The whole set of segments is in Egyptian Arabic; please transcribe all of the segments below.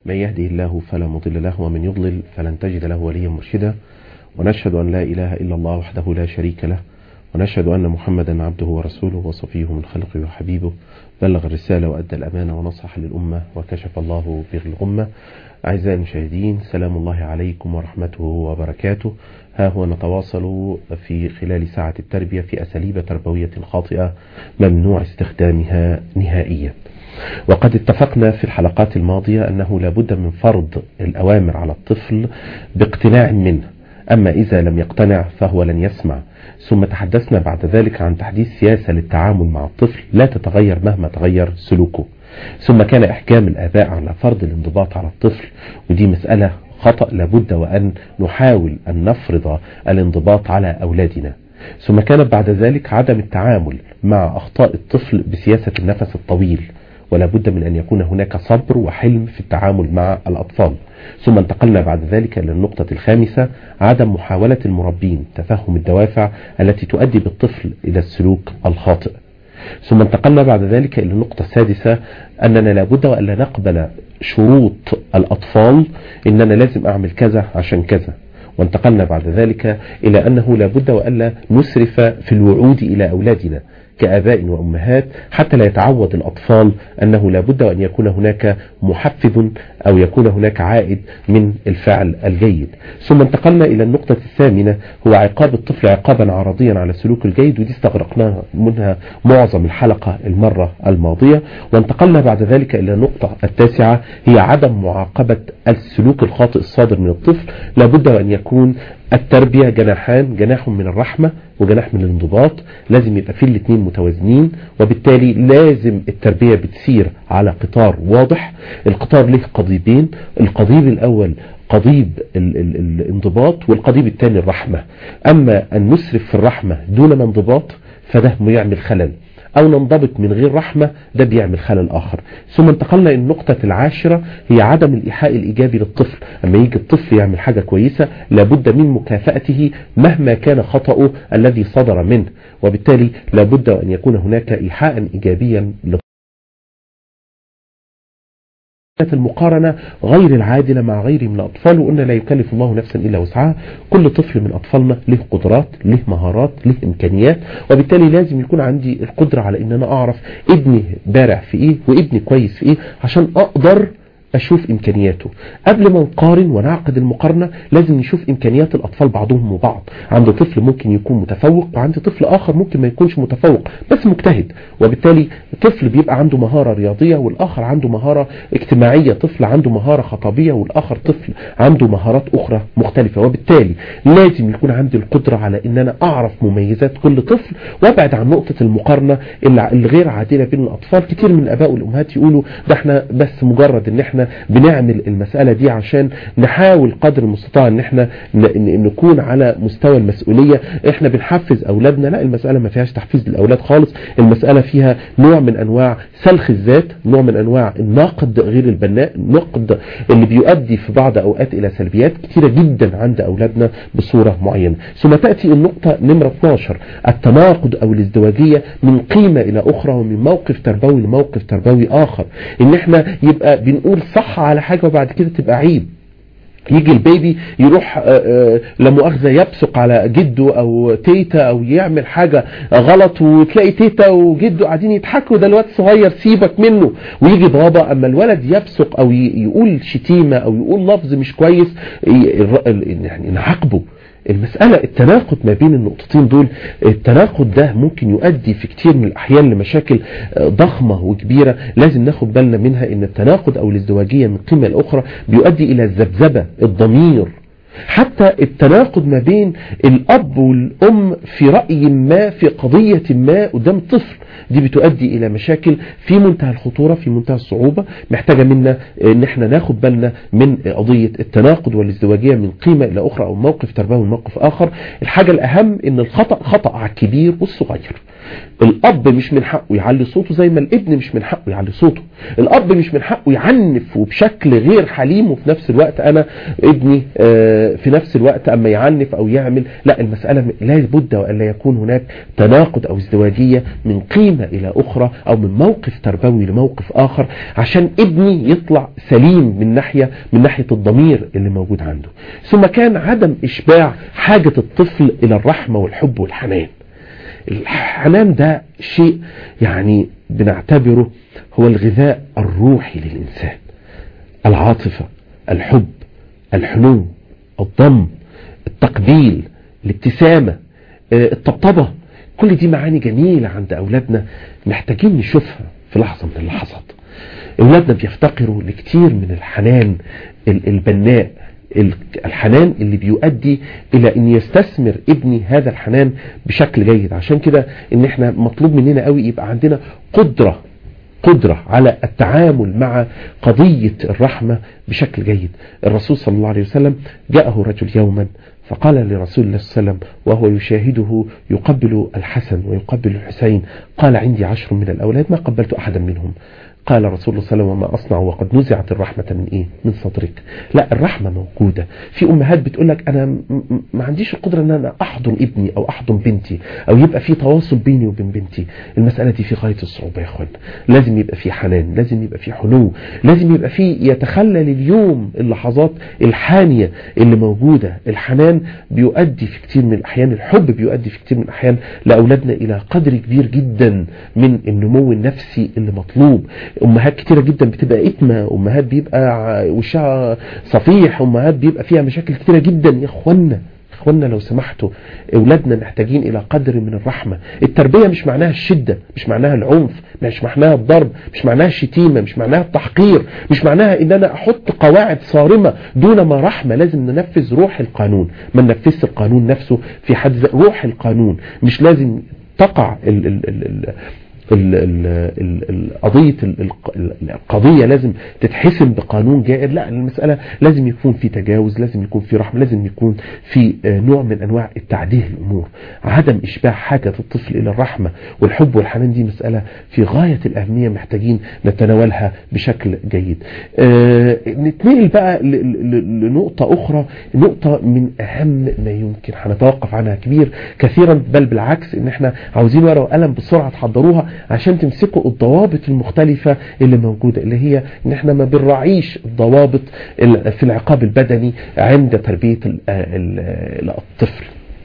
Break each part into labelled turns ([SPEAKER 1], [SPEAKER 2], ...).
[SPEAKER 1] من يهده الله فلا مضل له ومن يضلل فلن تجد له وليا مرشدا ونشهد أن لا إله إلا الله وحده لا شريك له ونشهد أن محمدا عبده ورسوله وصفيه من خلقه وحبيبه بلغ الرسالة وأدى الأمانة ونصح للأمة وكشف الله به الغمة أعزائي المشاهدين سلام الله عليكم ورحمته وبركاته ها هو نتواصل في خلال ساعة التربية في أساليب تربوية خاطئة ممنوع استخدامها نهائيا وقد اتفقنا في الحلقات الماضية أنه لابد من فرض الأوامر على الطفل باقتناع منه أما إذا لم يقتنع فهو لن يسمع ثم تحدثنا بعد ذلك عن تحديث سياسة للتعامل مع الطفل لا تتغير مهما تغير سلوكه ثم كان إحكام الآباء على فرض الانضباط على الطفل ودي مسألة خطأ لابد وأن نحاول أن نفرض الانضباط على أولادنا ثم كانت بعد ذلك عدم التعامل مع أخطاء الطفل بسياسة النفس الطويل ولا بد من أن يكون هناك صبر وحلم في التعامل مع الأطفال ثم انتقلنا بعد ذلك إلى النقطة الخامسة عدم محاولة المربين تفهم الدوافع التي تؤدي بالطفل إلى السلوك الخاطئ ثم انتقلنا بعد ذلك إلى النقطة السادسة أننا لابد وألا نقبل شروط الأطفال إن أنا لازم أعمل كذا عشان كذا وانتقلنا بعد ذلك إلى أنه لابد وألا نسرف في الوعود إلى أولادنا كآباء وأمهات حتى لا يتعود الأطفال أنه لابد أن يكون هناك محفز أو يكون هناك عائد من الفعل الجيد ثم انتقلنا إلى النقطة الثامنة هو عقاب الطفل عقابا عرضيا على السلوك الجيد ودي استغرقنا منها معظم الحلقة المرة الماضية وانتقلنا بعد ذلك إلى النقطة التاسعة هي عدم معاقبة السلوك الخاطئ الصادر من الطفل لابد أن يكون التربية جناحان جناح من الرحمة وجناح من الانضباط لازم يبقى فيه الاثنين متوازنين وبالتالي لازم التربية بتسير على قطار واضح القطار له قضيبين القضيب الأول قضيب ال ال الانضباط والقضيب الثاني الرحمة أما أن نسرف في الرحمة دون انضباط فده يعمل خلل أو ننضبط من غير رحمة ده بيعمل خلل آخر ثم انتقلنا إلى النقطة العاشرة هي عدم الإيحاء الإيجابي للطفل أما يجي الطفل يعمل حاجة كويسة لابد من مكافأته مهما كان خطأه الذي صدر منه وبالتالي لابد أن يكون هناك إيحاء إيجابيا للطفل المقارنة غير العادلة مع غيره من الأطفال وقلنا لا يكلف الله نفسا إلا وسعها كل طفل من أطفالنا له قدرات له مهارات له إمكانيات وبالتالي لازم يكون عندي القدرة على أن أنا أعرف ابني بارع في إيه وابني كويس في إيه عشان أقدر أشوف إمكانياته قبل ما نقارن ونعقد المقارنة لازم نشوف إمكانيات الأطفال بعضهم وبعض عند طفل ممكن يكون متفوق وعند طفل آخر ممكن ما يكونش متفوق بس مجتهد وبالتالي طفل بيبقى عنده مهارة رياضية والآخر عنده مهارة اجتماعية طفل عنده مهارة خطابية والآخر طفل عنده مهارات أخرى مختلفة وبالتالي لازم يكون عندي القدرة على أن أنا أعرف مميزات كل طفل وابعد عن نقطة المقارنة الغير عادلة بين الأطفال كتير من الآباء والأمهات يقولوا ده احنا بس مجرد ان احنا بنعمل المسألة دي عشان نحاول قدر المستطاع ان احنا نكون على مستوى المسؤولية احنا بنحفز اولادنا لا المسألة ما فيهاش تحفيز للاولاد خالص المسألة فيها نوع من انواع سلخ الذات نوع من انواع النقد غير البناء النقد اللي بيؤدي في بعض اوقات الى سلبيات كتيرة جدا عند اولادنا بصورة معينة ثم تأتي النقطة نمرة 12 التناقض او الازدواجية من قيمة الى اخرى ومن موقف تربوي لموقف تربوي اخر ان احنا يبقى بنقول صح على حاجة وبعد كده تبقى عيب يجي البيبي يروح لمؤاخذة يبصق على جده او تيتا او يعمل حاجة غلط وتلاقي تيتا وجده قاعدين يضحكوا ده الواد صغير سيبك منه ويجي بابا اما الولد يبصق او يقول شتيمة او يقول لفظ مش كويس يعني نعاقبه المسألة التناقض ما بين النقطتين دول التناقض ده ممكن يؤدي في كتير من الأحيان لمشاكل ضخمة وكبيرة لازم ناخد بالنا منها ان التناقض او الازدواجية من قيمة الأخرى بيؤدي إلى الذبذبة الضمير حتى التناقض ما بين الأب والأم في رأي ما في قضية ما قدام الطفل دي بتؤدي إلى مشاكل في منتهى الخطورة في منتهى الصعوبة محتاجة منا ان احنا ناخد بالنا من قضية التناقض والازدواجية من قيمة إلى أخرى أو موقف تربوي موقف آخر الحاجة الأهم ان الخطأ خطأ على الكبير والصغير الأب مش من حقه يعلي صوته زي ما الابن مش من حقه يعلي صوته الاب مش من حقه يعنف وبشكل غير حليم وفي نفس الوقت انا ابني آه، في نفس الوقت اما يعنف او يعمل لا المسألة لا بد وأن لا يكون هناك تناقض او ازدواجية من قيمة الى اخرى او من موقف تربوي لموقف اخر عشان ابني يطلع سليم من ناحية من ناحية الضمير اللي موجود عنده ثم كان عدم اشباع حاجة الطفل الى الرحمة والحب والحنان الحنان ده شيء يعني بنعتبره هو الغذاء الروحي للإنسان العاطفة الحب الحنو الضم التقبيل الابتسامة آه، الطبطبة كل دي معاني جميلة عند أولادنا محتاجين نشوفها في لحظة من اللحظات أولادنا بيفتقروا لكتير من الحنان البناء الحنان اللي بيؤدي الى ان يستثمر ابني هذا الحنان بشكل جيد عشان كده ان احنا مطلوب مننا قوي يبقى عندنا قدرة قدرة على التعامل مع قضية الرحمة بشكل جيد الرسول صلى الله عليه وسلم جاءه رجل يوما فقال لرسول الله صلى الله عليه وسلم وهو يشاهده يقبل الحسن ويقبل الحسين قال عندي عشر من الأولاد ما قبلت أحدا منهم قال رسول الله صلى الله عليه وسلم وما أصنع وقد نزعت الرحمة من إيه من صدرك لا الرحمة موجودة في أمهات بتقول لك أنا ما عنديش القدرة أن أنا أحضن ابني أو أحضن بنتي أو يبقى في تواصل بيني وبين بنتي المسألة دي في غاية الصعوبة يا أخوان لازم يبقى في حنان لازم يبقى في حنو لازم يبقى في يتخلل اليوم اللحظات الحانية اللي موجودة الحنان بيؤدي في كتير من الأحيان الحب بيؤدي في كتير من الأحيان لأولادنا إلى قدر كبير جدا من النمو النفسي اللي مطلوب امهات كتيرة جدا بتبقى اتمة امهات بيبقى وشها صفيح امهات بيبقى فيها مشاكل كتيرة جدا يا اخوانا اخوانا لو سمحتوا اولادنا محتاجين الى قدر من الرحمة التربية مش معناها الشدة مش معناها العنف مش معناها الضرب مش معناها الشتيمة مش معناها التحقير مش معناها ان انا احط قواعد صارمة دون ما رحمة لازم ننفذ روح القانون ما ننفذش القانون نفسه في حد روح القانون مش لازم تقع ال ال ال قضية القضية لازم تتحسم بقانون جائر لا المسألة لازم يكون في تجاوز لازم يكون في رحمة لازم يكون في آه، نوع من أنواع التعديل الأمور عدم إشباع حاجة الطفل إلى الرحمة والحب والحنان دي مسألة في غاية الأهمية محتاجين نتناولها بشكل جيد آه، نتنقل بقى لنقطة أخرى نقطة من أهم ما يمكن هنتوقف عنها كبير كثيرا بل بالعكس إن احنا عاوزين ورقة وقلم بسرعة تحضروها عشان تمسكوا الضوابط المختلفة اللي موجودة اللي هي ان احنا ما بنراعيش الضوابط في العقاب البدني عند تربية الطفل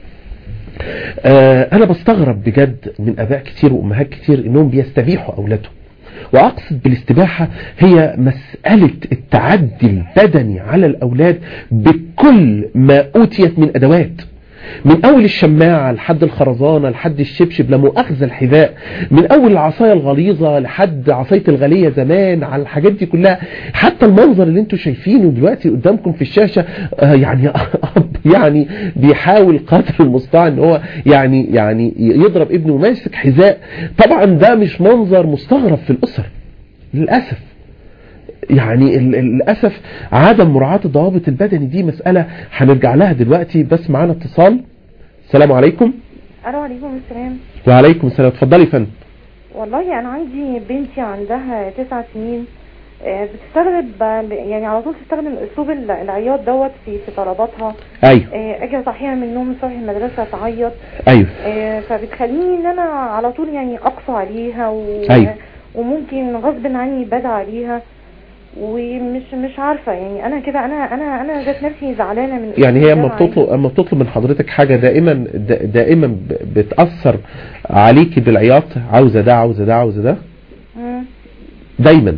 [SPEAKER 1] آه، انا بستغرب بجد من اباء كتير وامهات كتير انهم بيستبيحوا اولادهم واقصد بالاستباحة هي مسألة التعدي البدني على الاولاد بكل ما اوتيت من ادوات من اول الشماعة لحد الخرزانة لحد الشبشب لمؤاخذة الحذاء من اول العصاية الغليظة لحد عصاية الغلية زمان على الحاجات دي كلها حتى المنظر اللي انتم شايفينه دلوقتي قدامكم في الشاشة آه، يعني اب يعني بيحاول قدر المستطاع ان هو يعني يعني يضرب ابنه وماسك حذاء طبعا ده مش منظر مستغرب في الاسر للأسف يعني للأسف عدم مراعاة الضوابط البدني دي مسألة هنرجع لها دلوقتي بس معانا اتصال السلام عليكم
[SPEAKER 2] الو عليكم السلام
[SPEAKER 1] وعليكم السلام اتفضلي فندم
[SPEAKER 2] والله انا عندي بنتي عندها تسع سنين آه، بتستخدم يعني على طول تستخدم اسلوب العياط دوت في في طلباتها
[SPEAKER 1] ايوه
[SPEAKER 2] آه، اجي اصحيها من النوم صبح المدرسه تعيط
[SPEAKER 1] ايوه
[SPEAKER 2] آه، فبتخليني ان انا على طول يعني اقسى عليها و...
[SPEAKER 1] أيوه.
[SPEAKER 2] وممكن غصب عني بدعى عليها ومش مش عارفه يعني انا كده انا انا انا ذات نفسي زعلانه من
[SPEAKER 1] يعني هي اما بتطلب اما بتطلب من حضرتك حاجه دائما دائما بتاثر عليكي بالعياط عاوزه ده عاوزه ده عاوزه ده دايما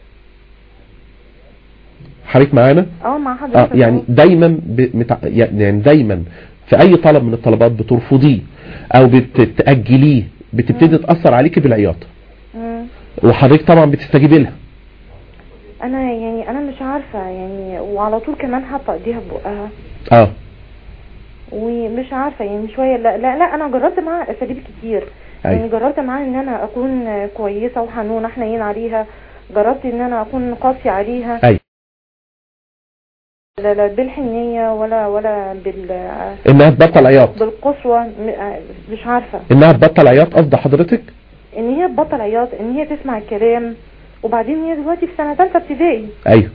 [SPEAKER 1] حضرتك معانا
[SPEAKER 2] اه مع حضرتك
[SPEAKER 1] اه يعني دايما بمتع... يعني دايما في اي طلب من الطلبات بترفضيه او بتاجليه بتبتدي تاثر عليكي بالعياط وحضرتك طبعا بتستجيبي لها
[SPEAKER 2] انا يعني انا مش عارفة يعني وعلى طول كمان حاطه ايديها في بقها
[SPEAKER 1] اه
[SPEAKER 2] ومش عارفة يعني شوية لا لا, لا انا جربت معاها اساليب كتير أي. يعني جربت معاها ان انا اكون كويسة وحنونة حنين عليها جربت ان انا اكون قاسي عليها
[SPEAKER 1] اي
[SPEAKER 2] لا لا بالحنية ولا ولا بال
[SPEAKER 1] انها تبطل عياط
[SPEAKER 2] بالقسوة مش عارفة
[SPEAKER 1] انها تبطل عياط قصد حضرتك
[SPEAKER 2] ان هي تبطل عياط ان هي تسمع الكلام وبعدين هي دلوقتي في سنه ثالثه ابتدائي
[SPEAKER 1] ايوه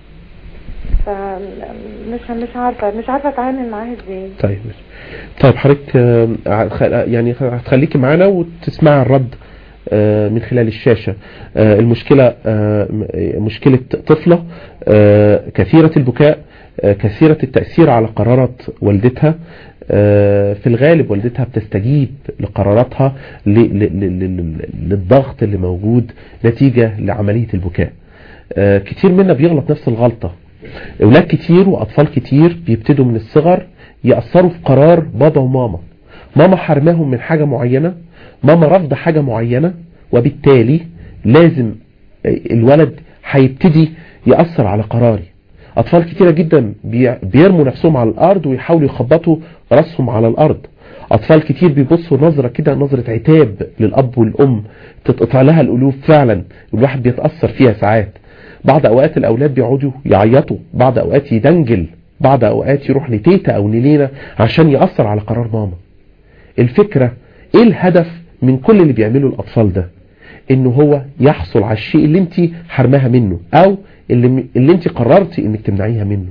[SPEAKER 2] فمش مش عارفه مش عارفه اتعامل معاها ازاي
[SPEAKER 1] طيب طيب حضرتك آه، خ- يعني هتخليكي معانا وتسمعي الرد آه، من خلال الشاشة آه، المشكلة آه، م- مشكلة طفلة آه، كثيرة البكاء آه، كثيرة التأثير على قرارات والدتها آه، في الغالب والدتها بتستجيب لقراراتها ل- ل- ل- ل- للضغط اللي موجود نتيجة لعملية البكاء آه، كتير منا بيغلط نفس الغلطة اولاد كتير واطفال كتير بيبتدوا من الصغر يأثروا في قرار بابا وماما ماما حرماهم من حاجة معينة ماما رافضة حاجة معينة وبالتالي لازم الولد هيبتدي يأثر على قراري أطفال كتيرة جدا بي- بيرموا نفسهم على الأرض ويحاولوا يخبطوا راسهم على الأرض أطفال كتير بيبصوا نظرة كده نظرة عتاب للأب والأم تتقطع لها القلوب فعلا الواحد بيتأثر فيها ساعات بعض أوقات الأولاد بيقعدوا يعيطوا بعض أوقات يدنجل بعض أوقات يروح لتيتا أو لنينا عشان يأثر على قرار ماما الفكرة ايه الهدف من كل اللي بيعمله الاطفال ده انه هو يحصل على الشيء اللي انت حرماها منه او اللي, اللي انت قررتي انك تمنعيها منه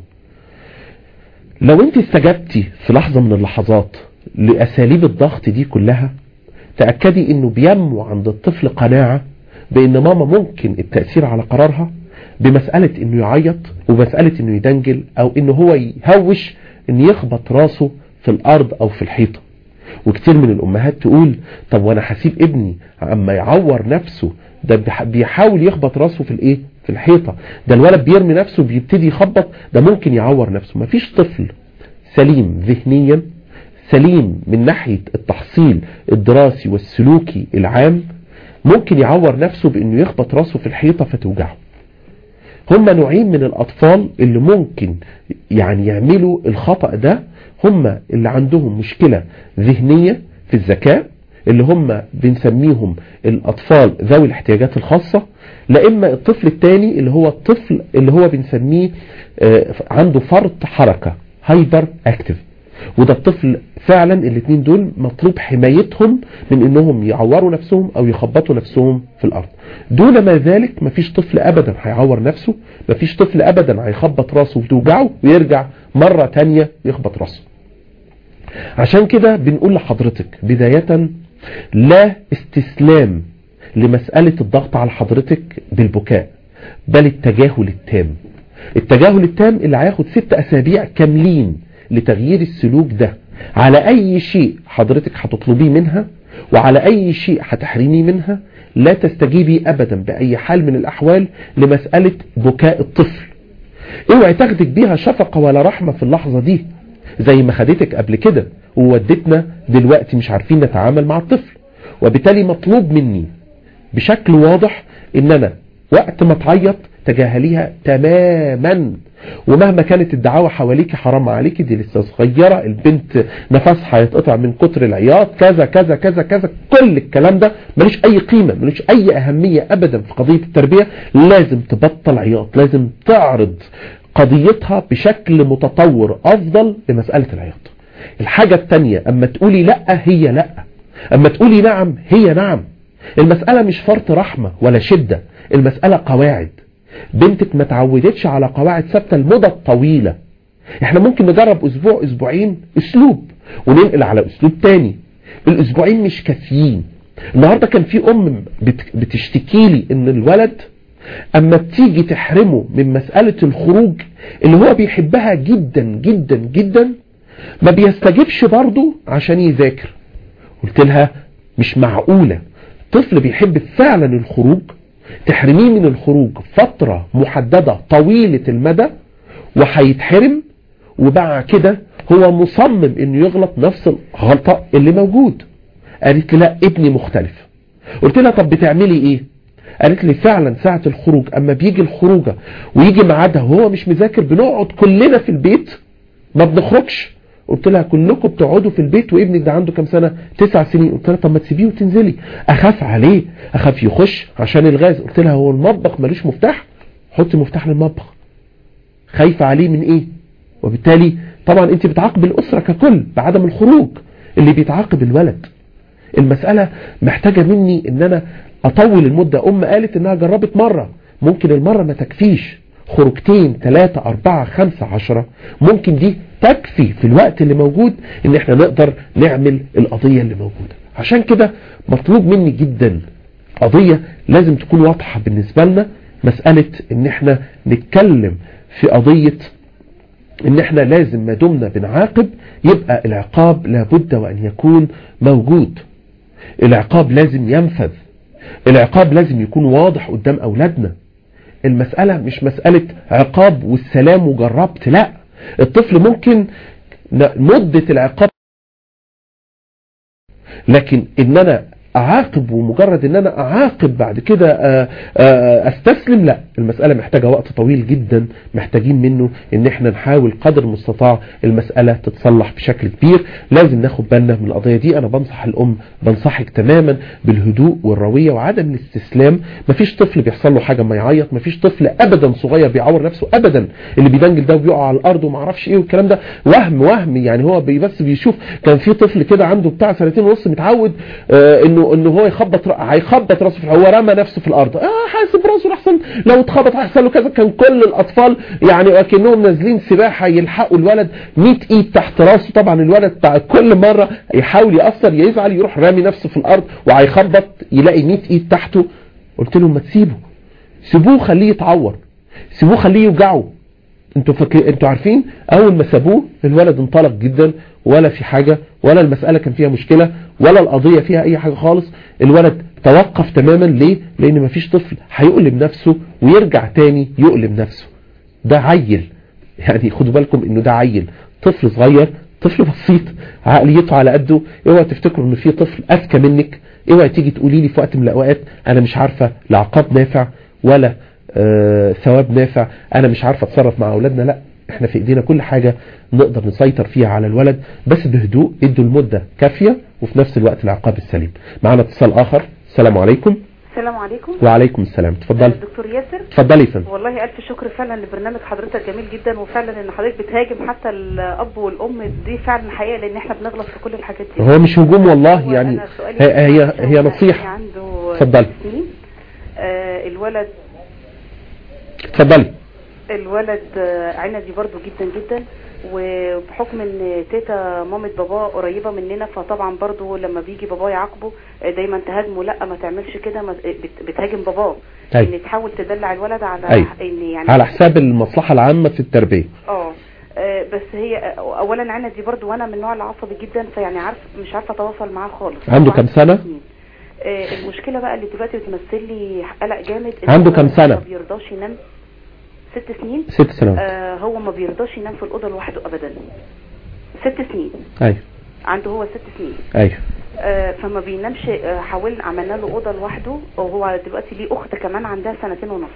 [SPEAKER 1] لو انت استجبتي في لحظة من اللحظات لاساليب الضغط دي كلها تأكدي انه بينمو عند الطفل قناعة بان ماما ممكن التأثير على قرارها بمسألة انه يعيط ومسألة انه يدنجل او انه هو يهوش ان يخبط راسه في الارض او في الحيطة وكتير من الامهات تقول طب وانا هسيب ابني اما يعور نفسه ده بيح- بيحاول يخبط راسه في الايه في الحيطة ده الولد بيرمي نفسه بيبتدي يخبط ده ممكن يعور نفسه مفيش طفل سليم ذهنيا سليم من ناحية التحصيل الدراسي والسلوكي العام ممكن يعور نفسه بانه يخبط راسه في الحيطة فتوجعه هم نوعين من الأطفال اللي ممكن يعني يعملوا الخطأ ده هم اللي عندهم مشكلة ذهنية في الذكاء اللي هم بنسميهم الأطفال ذوي الاحتياجات الخاصة لا إما الطفل الثاني اللي هو الطفل اللي هو بنسميه آه، عنده فرط حركة هايبر اكتف وده الطفل فعلا الاثنين دول مطلوب حمايتهم من انهم يعوروا نفسهم او يخبطوا نفسهم في الارض دون ما ذلك مفيش طفل ابدا هيعور نفسه مفيش طفل ابدا هيخبط راسه وتوجعه ويرجع مرة تانية يخبط راسه عشان كده بنقول لحضرتك بداية لا استسلام لمسألة الضغط على حضرتك بالبكاء بل التجاهل التام التجاهل التام اللي هياخد ست أسابيع كاملين لتغيير السلوك ده على أي شيء حضرتك هتطلبيه منها وعلى أي شيء هتحرميه منها لا تستجيبي أبدا بأي حال من الأحوال لمسألة بكاء الطفل اوعي تاخدك بيها شفقة ولا رحمة في اللحظة دي زي ما خدتك قبل كده وودتنا دلوقتي مش عارفين نتعامل مع الطفل وبالتالي مطلوب مني بشكل واضح ان انا وقت ما تعيط تجاهليها تماما ومهما كانت الدعاوى حواليك حرام عليك دي لسه صغيرة البنت نفسها هيتقطع من كتر العياط كذا كذا كذا كذا كل الكلام ده ملوش اي قيمة ملوش اي اهمية ابدا في قضية التربية لازم تبطل عياط لازم تعرض قضيتها بشكل متطور افضل لمسألة العياط الحاجة التانية اما تقولي لا هي لا اما تقولي نعم هي نعم المسألة مش فرط رحمة ولا شدة المسألة قواعد بنتك ما تعودتش على قواعد ثابته لمدة طويلة احنا ممكن نجرب اسبوع اسبوعين اسلوب وننقل على اسلوب تاني الاسبوعين مش كافيين النهاردة كان في ام بت- بتشتكي لي ان الولد اما بتيجي تحرمه من مسألة الخروج اللي هو بيحبها جدا جدا جدا ما بيستجبش برضه عشان يذاكر قلت لها مش معقولة طفل بيحب فعلا الخروج تحرميه من الخروج فترة محددة طويلة المدى وهيتحرم وبعد كده هو مصمم انه يغلط نفس الغلطة اللي موجود قالت لي لا ابني مختلف قلت لها طب بتعملي ايه قالت لي فعلا ساعة الخروج اما بيجي الخروجة ويجي ميعادها وهو مش مذاكر بنقعد كلنا في البيت ما بنخرجش قلت لها كلكم بتقعدوا في البيت وابنك ده عنده كام سنة تسع سنين قلت لها طب ما تسيبيه وتنزلي اخاف عليه اخاف يخش عشان الغاز قلت لها هو المطبخ ملوش مفتاح حطي مفتاح للمطبخ خايفة عليه من ايه وبالتالي طبعا انت بتعاقب الاسرة ككل بعدم الخروج اللي بيتعاقب الولد المسألة محتاجة مني ان انا اطول المدة ام قالت انها جربت مرة ممكن المرة ما تكفيش خروجتين ثلاثة أربعة خمسة عشرة ممكن دي تكفي في الوقت اللي موجود ان احنا نقدر نعمل القضية اللي موجودة عشان كده مطلوب مني جدا قضية لازم تكون واضحة بالنسبة لنا مسألة ان احنا نتكلم في قضية ان احنا لازم ما دمنا بنعاقب يبقى العقاب لابد وان يكون موجود العقاب لازم ينفذ العقاب لازم يكون واضح قدام اولادنا المسألة مش مسألة عقاب والسلام وجربت لا الطفل ممكن مدة العقاب لكن ان انا اعاقب ومجرد ان انا اعاقب بعد كده استسلم لا المسألة محتاجة وقت طويل جدا محتاجين منه ان احنا نحاول قدر المستطاع المسألة تتصلح بشكل كبير لازم ناخد بالنا من القضية دي انا بنصح الام بنصحك تماما بالهدوء والروية وعدم الاستسلام مفيش طفل بيحصل له حاجة ما يعيط مفيش طفل ابدا صغير بيعور نفسه ابدا اللي بيدنجل ده وبيقع على الارض وما اعرفش ايه والكلام ده وهم وهم يعني هو بس بيشوف كان في طفل كده عنده بتاع سنتين ونص متعود آه انه انه هو يخبط هيخبط راسه في هو رمى نفسه في الارض اه حاسب راسه احسن لو اتخبط هيحصل له كذا كان كل الاطفال يعني اكنهم نازلين سباحه يلحقوا الولد 100 ايد تحت راسه طبعا الولد بتاع كل مره يحاول ياثر يزعل يروح رامي نفسه في الارض وهيخبط يلاقي 100 ايد تحته قلت لهم ما تسيبه سيبوه خليه يتعور سيبوه خليه يوجعه انتوا فاكرين انتوا عارفين اول ما سابوه الولد انطلق جدا ولا في حاجة ولا المسألة كان فيها مشكلة ولا القضية فيها اي حاجة خالص الولد توقف تماما ليه لان مفيش طفل هيقلب نفسه ويرجع تاني يقلب نفسه ده عيل يعني خدوا بالكم انه ده عيل طفل صغير طفل بسيط عقليته على قده اوعى تفتكروا ان في طفل اذكى منك اوعى تيجي تقولي لي في وقت من الاوقات انا مش عارفة لا عقاب نافع ولا آه ثواب نافع انا مش عارفة اتصرف مع اولادنا لا احنا في ايدينا كل حاجة نقدر نسيطر فيها على الولد بس بهدوء ادوا المدة كافية وفي نفس الوقت العقاب السليم معنا اتصال اخر السلام عليكم
[SPEAKER 3] السلام عليكم
[SPEAKER 1] وعليكم السلام تفضل
[SPEAKER 3] دكتور ياسر
[SPEAKER 1] تفضلي يا فندم
[SPEAKER 3] والله الف شكر فعلا لبرنامج حضرتك جميل جدا وفعلا ان حضرتك بتهاجم حتى الاب والام دي فعلا حقيقه لان احنا بنغلط في كل الحاجات دي
[SPEAKER 1] هو مش هجوم والله يعني هي هي, هي نصيحه
[SPEAKER 3] عنده
[SPEAKER 1] اتفضلي
[SPEAKER 3] سنين آه الولد
[SPEAKER 1] اتفضلي
[SPEAKER 3] الولد عندي برضو جدا جدا وبحكم ان تيتا مامة بابا قريبة مننا فطبعا برضو لما بيجي بابا يعاقبه دايما تهاجمه لا ما تعملش كده بتهاجم باباه
[SPEAKER 1] أيوة.
[SPEAKER 3] ان تحاول تدلع الولد على
[SPEAKER 1] أيوة.
[SPEAKER 3] ان يعني
[SPEAKER 1] على حساب المصلحة العامة في التربية
[SPEAKER 3] اه بس هي اولا عنا دي برضو وانا من النوع العصبي جدا فيعني عارف مش عارفه اتواصل معاه خالص
[SPEAKER 1] عنده كام سنة
[SPEAKER 3] المشكله بقى اللي دلوقتي بتمثل لي قلق جامد
[SPEAKER 1] عنده كام سنة
[SPEAKER 3] ما بيرضاش ينام ست سنين
[SPEAKER 1] ست سنوات
[SPEAKER 3] آه هو ما بيرضاش ينام في الأوضة لوحده أبدا ست سنين
[SPEAKER 1] ايوه
[SPEAKER 3] عنده هو ست سنين
[SPEAKER 1] ايوه
[SPEAKER 3] آه فما بينامش آه حاولنا عملنا له أوضة لوحده وهو دلوقتي ليه أخت كمان عندها سنتين ونص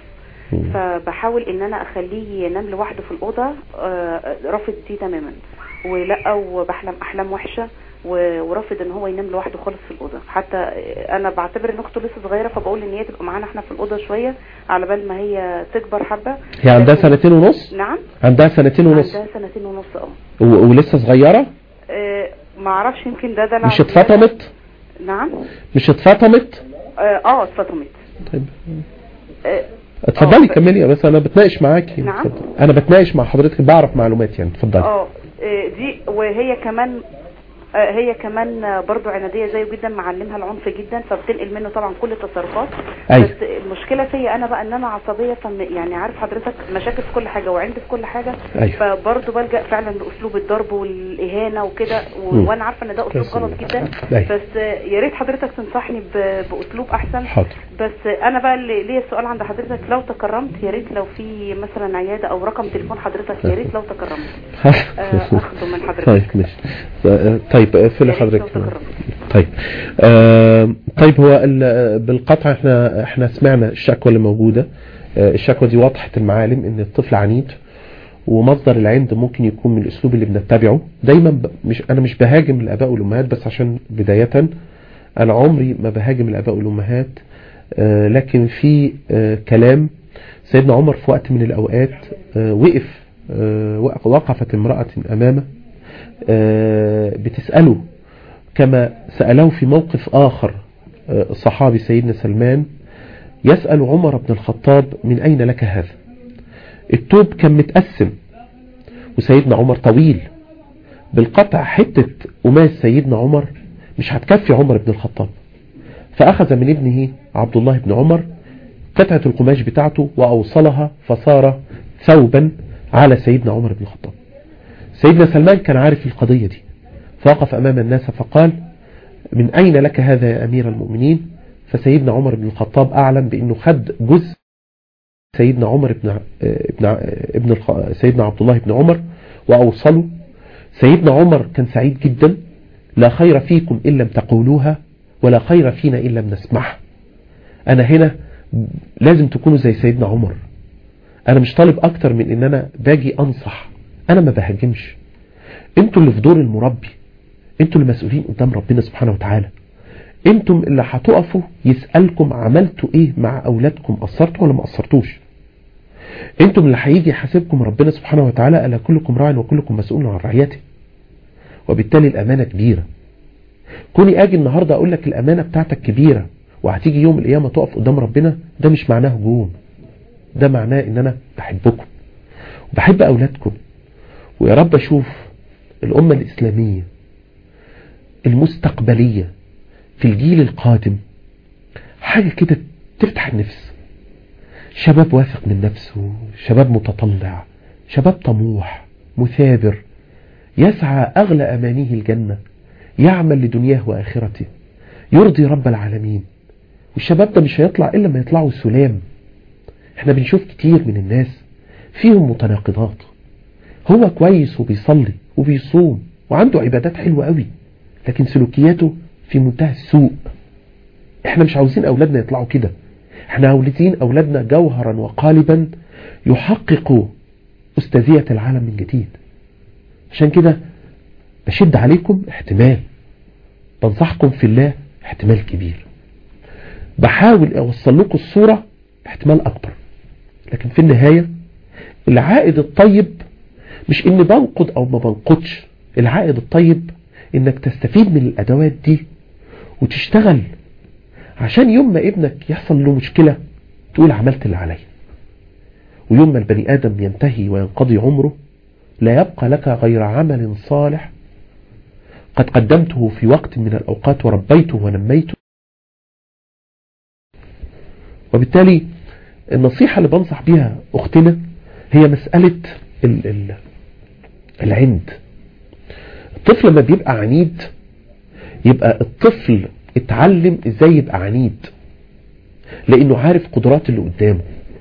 [SPEAKER 3] فبحاول ان انا اخليه ينام لوحده في الأوضة آه رافض دي تماما ولا وبحلم احلام وحشة ورافض ان هو ينام لوحده خالص في الاوضه حتى انا بعتبر ان اخته لسه صغيره فبقول ان هي تبقى معانا احنا في الاوضه شويه على بال ما هي تكبر حبه
[SPEAKER 1] هي عندها سنتين ونص
[SPEAKER 3] نعم
[SPEAKER 1] عندها سنتين ونص
[SPEAKER 3] عندها سنتين ونص اه
[SPEAKER 1] و- ولسه صغيره
[SPEAKER 3] آه، ما اعرفش يمكن ده دلع
[SPEAKER 1] مش اتفطمت
[SPEAKER 3] نعم
[SPEAKER 1] مش اتفطمت
[SPEAKER 3] اه آه، اتفطمت
[SPEAKER 1] طيب
[SPEAKER 3] آه،
[SPEAKER 1] اتفضلي
[SPEAKER 3] آه،
[SPEAKER 1] كملي بس انا بتناقش معاكي
[SPEAKER 3] نعم.
[SPEAKER 1] اتفضلي. انا بتناقش مع حضرتك بعرف معلومات يعني اتفضلي
[SPEAKER 3] اه آه، دي وهي كمان آه، هي كمان آه، برضو عنادية زيه جدا معلمها العنف جدا فبتنقل منه طبعا كل التصرفات
[SPEAKER 1] أيوة.
[SPEAKER 3] بس المشكلة فيا انا بقى ان انا عصبية فم يعني عارف حضرتك مشاكل في كل حاجة وعندي في كل حاجة
[SPEAKER 1] أيوة.
[SPEAKER 3] فبرضو بلجأ فعلا لاسلوب الضرب والاهانة وكده و-
[SPEAKER 1] مم.
[SPEAKER 3] وانا عارفة ان ده اسلوب
[SPEAKER 1] بس-
[SPEAKER 3] غلط جدا
[SPEAKER 1] أيوة.
[SPEAKER 3] بس آه، يا ريت حضرتك تنصحني ب- باسلوب احسن
[SPEAKER 1] حاضر
[SPEAKER 3] بس انا بقى اللي ليا السؤال عند حضرتك لو تكرمت يا ريت لو في مثلا عياده او رقم تليفون حضرتك يا ريت لو تكرمت آه، اخده من حضرتك
[SPEAKER 1] طيب ماشي آه، طيب اقفلي
[SPEAKER 3] يا ريت لو
[SPEAKER 1] حضرتك
[SPEAKER 3] تكرمت.
[SPEAKER 1] طيب آه، طيب هو ال- بالقطع احنا احنا سمعنا الشكوى اللي موجودة آه، الشكوى دي واضحة المعالم ان الطفل عنيد ومصدر العند ممكن يكون من الاسلوب اللي بنتبعه دايما ب... مش انا مش بهاجم الاباء والامهات بس عشان بداية انا عمري ما بهاجم الاباء والامهات آه، لكن في آه، كلام سيدنا عمر في وقت من الاوقات آه، وقف آه، وقفت امرأة امامه آه، بتسأله كما سأله في موقف آخر صحابي سيدنا سلمان يسأل عمر بن الخطاب من أين لك هذا التوب كان متقسم وسيدنا عمر طويل بالقطع حتة قماش سيدنا عمر مش هتكفي عمر بن الخطاب فأخذ من ابنه عبد الله بن عمر قطعة القماش بتاعته وأوصلها فصار ثوبا على سيدنا عمر بن الخطاب سيدنا سلمان كان عارف القضية دي فوقف أمام الناس فقال من أين لك هذا يا أمير المؤمنين فسيدنا عمر بن الخطاب أعلم بأنه خد جزء سيدنا عمر بن ابن ابن سيدنا عبد الله بن عمر وأوصله سيدنا عمر كان سعيد جدا لا خير فيكم إن لم تقولوها ولا خير فينا إن لم نسمعها أنا هنا لازم تكونوا زي سيدنا عمر أنا مش طالب أكتر من إن أنا باجي أنصح أنا ما بهاجمش أنتوا اللي في دور المربي أنتوا اللي مسؤولين قدام ربنا سبحانه وتعالى أنتم اللي هتقفوا يسألكم عملتوا إيه مع أولادكم قصرتوا ولا ما قصرتوش أنتم اللي هيجي يحاسبكم ربنا سبحانه وتعالى ألا كلكم راع وكلكم مسؤول عن رعيته وبالتالي الأمانة كبيرة كوني أجي النهاردة أقول لك الأمانة بتاعتك كبيرة وهتيجي يوم القيامة تقف قدام ربنا ده مش معناه هجوم ده معناه ان انا بحبكم وبحب اولادكم ويا رب اشوف الامة الاسلامية المستقبلية في الجيل القادم حاجة كده تفتح النفس شباب واثق من نفسه شباب متطلع شباب طموح مثابر يسعى أغلى أمانيه الجنة يعمل لدنياه وآخرته يرضي رب العالمين والشباب ده مش هيطلع إلا ما يطلعوا سلام احنا بنشوف كتير من الناس فيهم متناقضات هو كويس وبيصلي وبيصوم وعنده عبادات حلوة قوي لكن سلوكياته في منتهى السوء احنا مش عاوزين اولادنا يطلعوا كده احنا عاوزين اولادنا جوهرا وقالبا يحققوا استاذية العالم من جديد عشان كده بشد عليكم احتمال بنصحكم في الله احتمال كبير بحاول اوصل لكم الصورة باحتمال اكبر لكن في النهاية العائد الطيب مش اني بنقد او ما بنقدش العائد الطيب انك تستفيد من الادوات دي وتشتغل عشان يوم ما ابنك يحصل له مشكلة تقول عملت اللي عليا ويوم ما البني ادم ينتهي وينقضي عمره لا يبقى لك غير عمل صالح قد قدمته في وقت من الأوقات وربيته ونميته وبالتالي النصيحة اللي بنصح بيها أختنا هي مسألة ال ال العند الطفل لما بيبقى عنيد يبقى الطفل اتعلم ازاي يبقى عنيد لانه عارف قدرات اللي قدامه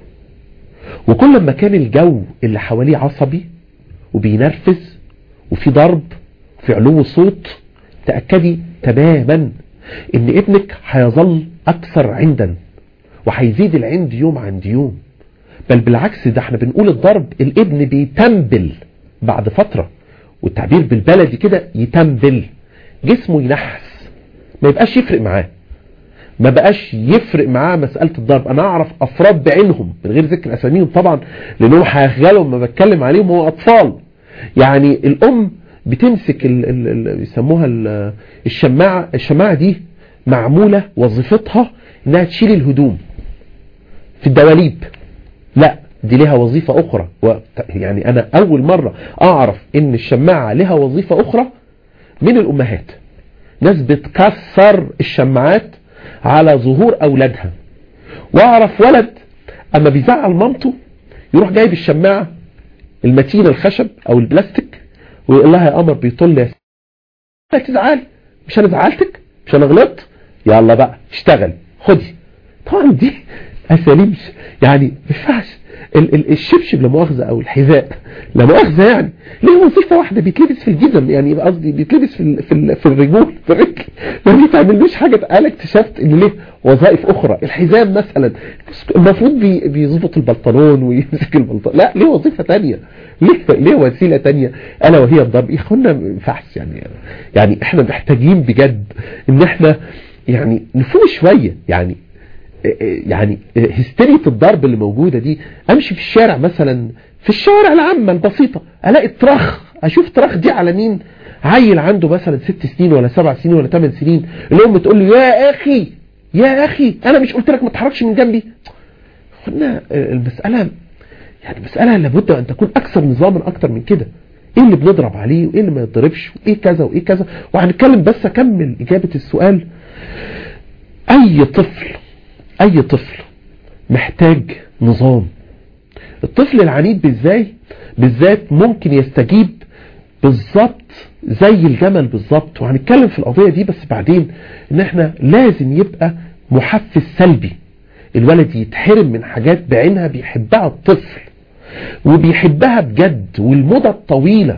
[SPEAKER 1] وكل ما كان الجو اللي حواليه عصبي وبينرفز وفي ضرب وفي علو صوت تأكدي تماما ان ابنك هيظل اكثر عندا وهيزيد العند يوم عند يوم بل بالعكس ده احنا بنقول الضرب الابن بيتنبل بعد فترة والتعبير بالبلدي كده يتنبل جسمه ينحس ما يبقاش يفرق معاه ما بقاش يفرق معاه مسألة الضرب انا اعرف افراد بعينهم من غير ذكر اساميهم طبعا لانهم هيخجلوا لما بتكلم عليهم هو اطفال يعني الام بتمسك ال ال ال بيسموها ال الشماعة الشماعة دي معمولة وظيفتها انها تشيل الهدوم في الدواليب لا دي لها وظيفة اخرى و يعني انا اول مرة اعرف ان الشماعة لها وظيفة اخرى من الامهات ناس بتكسر الشماعات على ظهور اولادها واعرف ولد اما بيزعل مامته يروح جايب الشماعة المتينة الخشب او البلاستيك ويقول لها يا قمر بيطل يا لا تزعلي مش انا زعلتك مش انا غلطت يلا بقى اشتغل خدي طبعا دي اساليب يعني ما ينفعش الشبشب لمؤاخذة او الحذاء لمؤاخذة يعني ليه وظيفة واحدة بيتلبس في الجزم يعني قصدي بيتلبس في ال في, ال في الرجول في الرجل ما بيتعملوش حاجة انا اكتشفت ان ليه وظائف اخرى الحزام مثلا المفروض بي بيظبط البنطلون ويمسك البنطلون لا ليه وظيفة تانية ليه ليه وسيلة تانية الا وهي الضرب يا اخوانا ما ينفعش يعني يعني احنا محتاجين بجد ان احنا يعني نفوق شوية يعني يعني هستيرية الضرب اللي موجودة دي امشي في الشارع مثلا في الشوارع العامة البسيطة الاقي ترخ اشوف ترخ دي على مين عيل عنده مثلا ست سنين ولا سبع سنين ولا ثمان سنين الام تقول له يا اخي يا اخي انا مش قلت لك ما تتحركش من جنبي قلنا المسألة يعني مسألة لابد ان تكون اكثر نظاما اكتر من كده ايه اللي بنضرب عليه وايه اللي ما يضربش وايه كذا وايه كذا وهنتكلم بس اكمل اجابة السؤال اي طفل اي طفل محتاج نظام الطفل العنيد بالذات بالذات ممكن يستجيب بالظبط زي الجمل بالظبط وهنتكلم في القضية دي بس بعدين ان احنا لازم يبقى محفز سلبي الولد يتحرم من حاجات بعينها بيحبها الطفل وبيحبها بجد والمدة الطويلة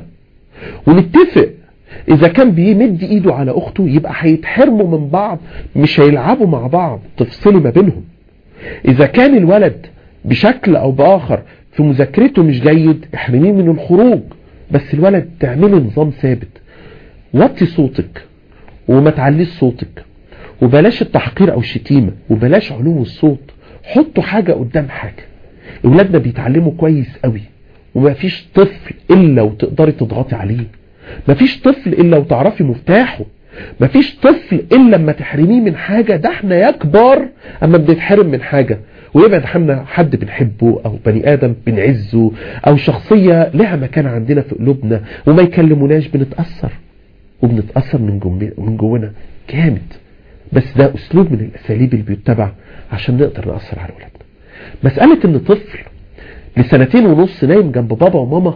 [SPEAKER 1] ونتفق اذا كان بيمد ايده على اخته يبقى هيتحرموا من بعض مش هيلعبوا مع بعض تفصلي ما بينهم اذا كان الولد بشكل او باخر في مذاكرته مش جيد احرميه من الخروج بس الولد تعملي نظام ثابت وطي صوتك وما تعليش صوتك وبلاش التحقير او الشتيمة وبلاش علو الصوت حطوا حاجة قدام حاجة اولادنا بيتعلموا كويس قوي وما فيش طفل الا وتقدري تضغطي عليه ما فيش طفل الا وتعرفي مفتاحه ما فيش طفل الا لما تحرميه من حاجة ده احنا يكبر اما بنتحرم من حاجة ويبعد عنا حد بنحبه او بني ادم بنعزه او شخصية لها مكان عندنا في قلوبنا وما يكلموناش بنتأثر وبنتأثر من جو من جوانا جامد بس ده اسلوب من الاساليب اللي بيتبع عشان نقدر نأثر على اولادنا مسألة ان طفل لسنتين ونص نايم جنب بابا وماما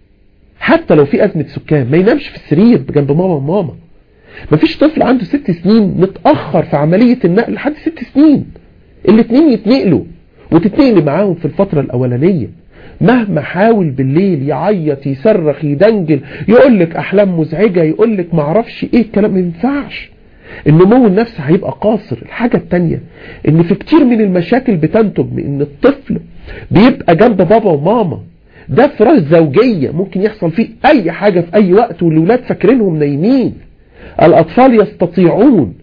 [SPEAKER 1] حتى لو في ازمة سكان ما ينامش في السرير جنب ماما وماما مفيش طفل عنده ست سنين متأخر في عملية النقل لحد ست سنين الاتنين يتنقلوا وتتنقل معاهم في الفترة الاولانية مهما حاول بالليل يعيط يصرخ يدنجل يقول لك احلام مزعجة يقول لك معرفش ايه الكلام ما ينفعش النمو النفسي هيبقى قاصر الحاجة التانية ان في كتير من المشاكل بتنتج من ان الطفل بيبقى جنب بابا وماما ده فراش زوجية ممكن يحصل فيه اي حاجة في اي وقت والولاد فاكرينهم نايمين الاطفال يستطيعون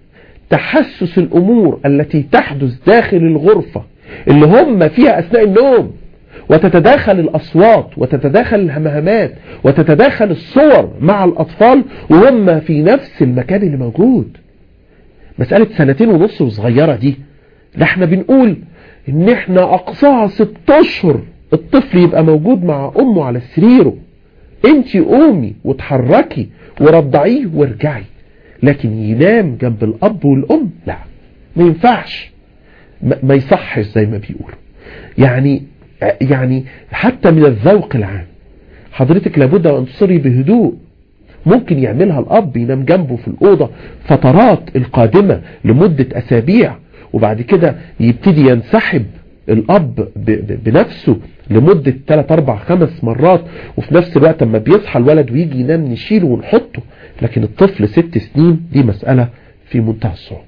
[SPEAKER 1] تحسس الامور التي تحدث داخل الغرفة اللي هم فيها اثناء النوم وتتداخل الاصوات وتتداخل الهمهمات وتتداخل الصور مع الاطفال وهم في نفس المكان اللي موجود مسألة سنتين ونص وصغيرة دي ده احنا بنقول ان احنا اقصاها ست اشهر الطفل يبقى موجود مع امه على سريره انت قومي وتحركي ورضعيه وارجعي لكن ينام جنب الاب والام لا ما ينفعش ما يصحش زي ما بيقولوا يعني يعني حتى من الذوق العام حضرتك لابد ان تصري بهدوء ممكن يعملها الاب ينام جنبه في الاوضه فترات القادمه لمده اسابيع وبعد كده يبتدي ينسحب الاب بنفسه لمدة 3 4 5 مرات وفي نفس الوقت لما بيصحى الولد ويجي ينام نشيله ونحطه لكن الطفل ست سنين دي مسألة في منتهى الصعوبة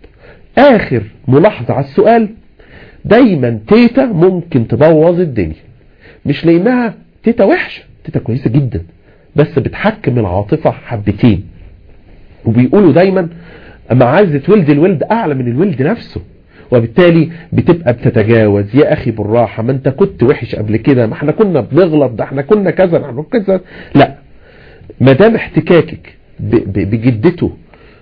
[SPEAKER 1] اخر ملاحظة على السؤال دايما تيتا ممكن تبوظ الدنيا مش لانها تيتا وحشة تيتا كويسة جدا بس بتحكم العاطفة حبتين وبيقولوا دايما معزة ولد الولد اعلى من الولد نفسه وبالتالي بتبقى بتتجاوز يا اخي بالراحة ما انت كنت وحش قبل كده ما احنا كنا بنغلط ده احنا كنا كذا نحن كذا لا ما دام احتكاكك بجدته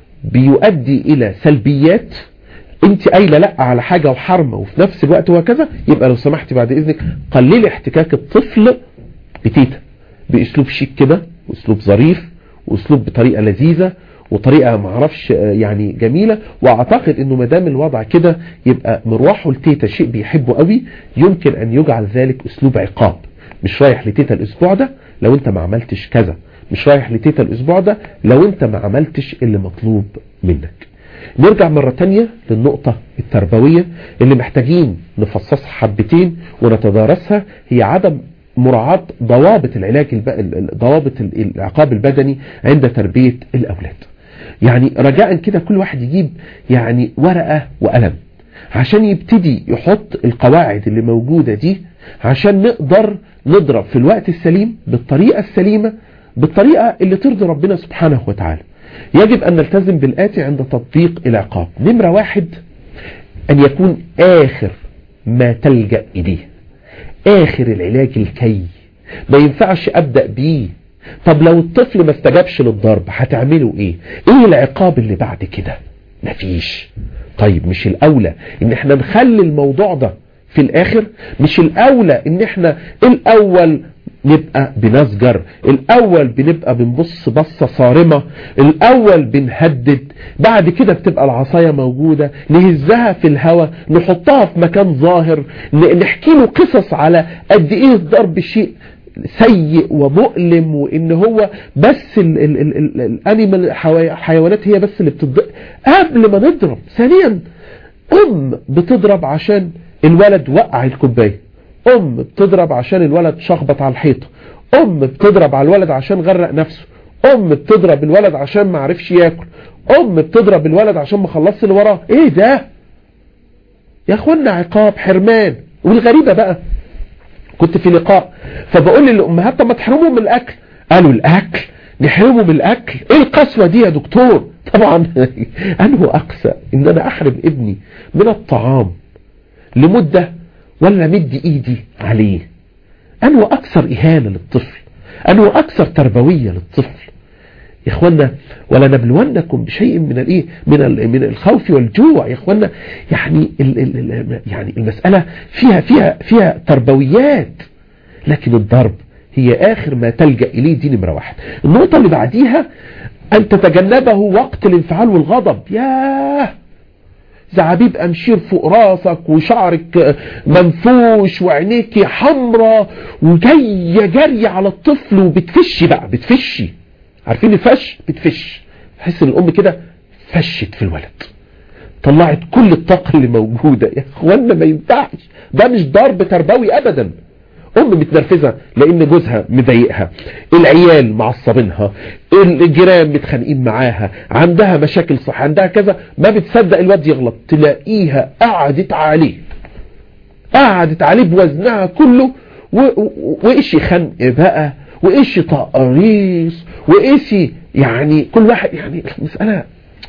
[SPEAKER 1] بيؤدي الى سلبيات انت قايله لا على حاجة وحرمة وفي نفس الوقت هو كذا يبقى لو سمحتي بعد اذنك قللي احتكاك الطفل بتيتا باسلوب شيك كده واسلوب ظريف واسلوب بطريقة لذيذة وطريقة معرفش يعني جميلة واعتقد انه مدام الوضع كده يبقى مروحه لتيتا شيء بيحبه قوي يمكن ان يجعل ذلك اسلوب عقاب مش رايح لتيتا الاسبوع ده لو انت ما عملتش كذا مش رايح لتيتا الاسبوع ده لو انت ما عملتش اللي مطلوب منك نرجع مرة تانية للنقطة التربوية اللي محتاجين نفصصها حبتين ونتدارسها هي عدم مراعاة ضوابط العلاج الب... ضوابط العقاب البدني عند تربية الأولاد يعني رجاء كده كل واحد يجيب يعني ورقة وقلم عشان يبتدي يحط القواعد اللي موجودة دي عشان نقدر نضرب في الوقت السليم بالطريقة السليمة بالطريقة اللي ترضي ربنا سبحانه وتعالى يجب أن نلتزم بالآتي عند تطبيق العقاب نمرة واحد أن يكون آخر ما تلجأ إليه آخر العلاج الكي ما ينفعش أبدأ بيه طب لو الطفل ما استجابش للضرب هتعملوا ايه ايه العقاب اللي بعد كده مفيش طيب مش الاولى ان احنا نخلي الموضوع ده في الاخر مش الاولى ان احنا الاول نبقى بنسجر الاول بنبقى بنبص بصة صارمة الاول بنهدد بعد كده بتبقى العصاية موجودة نهزها في الهواء نحطها في مكان ظاهر نحكي له قصص على قد ايه الضرب شيء سيء ومؤلم وان هو بس الانيمال الحيوانات هي بس اللي بتضرب قبل ما نضرب ثانيا ام بتضرب عشان الولد وقع الكوبايه ام بتضرب عشان الولد شخبط على الحيطه ام بتضرب على الولد عشان غرق نفسه ام بتضرب الولد عشان ما عرفش ياكل ام بتضرب الولد عشان ما خلصش اللي وراه ايه ده يا اخوانا عقاب حرمان والغريبه بقى كنت في لقاء فبقول للامهات طب ما تحرموا من الاكل قالوا الاكل نحرمه من الاكل ايه القسوه دي يا دكتور طبعا انه اقسى ان انا احرم ابني من الطعام لمده ولا مد ايدي عليه انه اكثر اهانه للطفل انه اكثر تربويه للطفل يا اخوانا ولا نبلونكم بشيء من الايه من من الخوف والجوع يا اخوانا يعني ال ال يعني المساله فيها فيها فيها تربويات لكن الضرب هي اخر ما تلجا اليه دي نمره واحد النقطه اللي بعديها ان تتجنبه وقت الانفعال والغضب ياه زعابيب امشير فوق راسك وشعرك منفوش وعينيك حمراء وجايه جري على الطفل وبتفشي بقى بتفشي عارفين الفش بتفش تحس ان الام كده فشت في الولد طلعت كل الطاقه اللي موجوده يا اخوانا ما ينفعش ده مش ضرب تربوي ابدا ام متنرفزه لان جوزها مضايقها العيال معصبينها الجيران متخانقين معاها عندها مشاكل صح عندها كذا ما بتصدق الواد يغلط تلاقيها قعدت عليه قعدت عليه بوزنها كله وايش خنق بقى وايش تقريص وايش يعني كل واحد يعني المساله